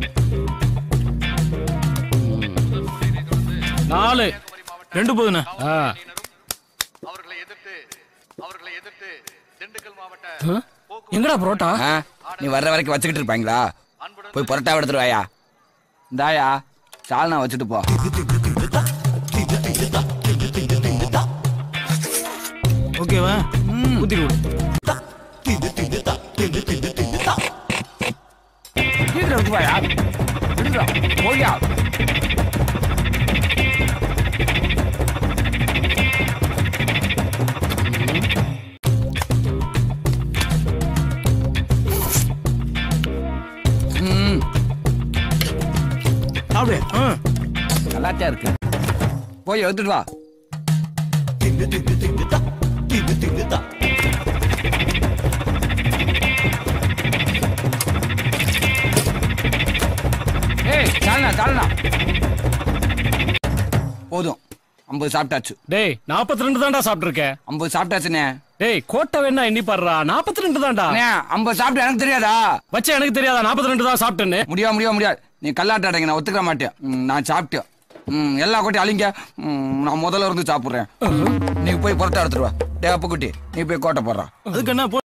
நாலு ரெண்டு போதுண்ணே ஆ அவர்களை எதிர்த்து அவர்களை எதிர்த்து திண்டுக்கல் மாவட்ட ஆ? எங்கடா புரோட்டா ஆ? நீ வர்ற வரைக்கும் வச்சுக்கிட்டு இருப்பாங்களா போய் புரட்டா எடுத்துட்டு வாயா இந்தாயா சால்னா வச்சுட்டு போ ஓகேவா ஊத்தி கொடு சீக்கிரம் எடுத்து வாயா எடுத்துடா. போயா ம் சாப்பிடு ஆ நல்லாத்தான் இருக்கு போய் எடுத்துட்டு வா ஏய் சால்னா சால்னா போதும் ஐம்பது சாப்பிட்டாச்சு டேய் நாற்பத்தி ரெண்டு தான்டா சாப்பிட்டுருக்கேன் ஐம்பது சாப்பிட்டாச்சுண்ணே டேய் கோட்டை வேணா எண்ணி பாடுறா நாற்பத்தி ரெண்டு தான்டா அண்ணே ஐம்பது சாப்பிட்டு எனக்கு தெரியாதா வச்ச எனக்கு தெரியாதா நாற்பத்தி ரெண்டு தான் சாப்பிட்டேன்னு முடியாது முடியாது முடியாது நீ கல்லாட்டாடங்க நான் ஒத்துக்க மாட்டேன் ம், நான் சாப்பிட்டேன் ம், எல்லா கொட்டையும் அழிங்க ம், நான் முதல்ல இருந்து சாப்பிட்றேன் நீ போய் புரட்டா எடுத்துட்டு வா டே அப்ப குட்டி நீ போய் கோட்டை போடுறான் அதுக்கு என்ன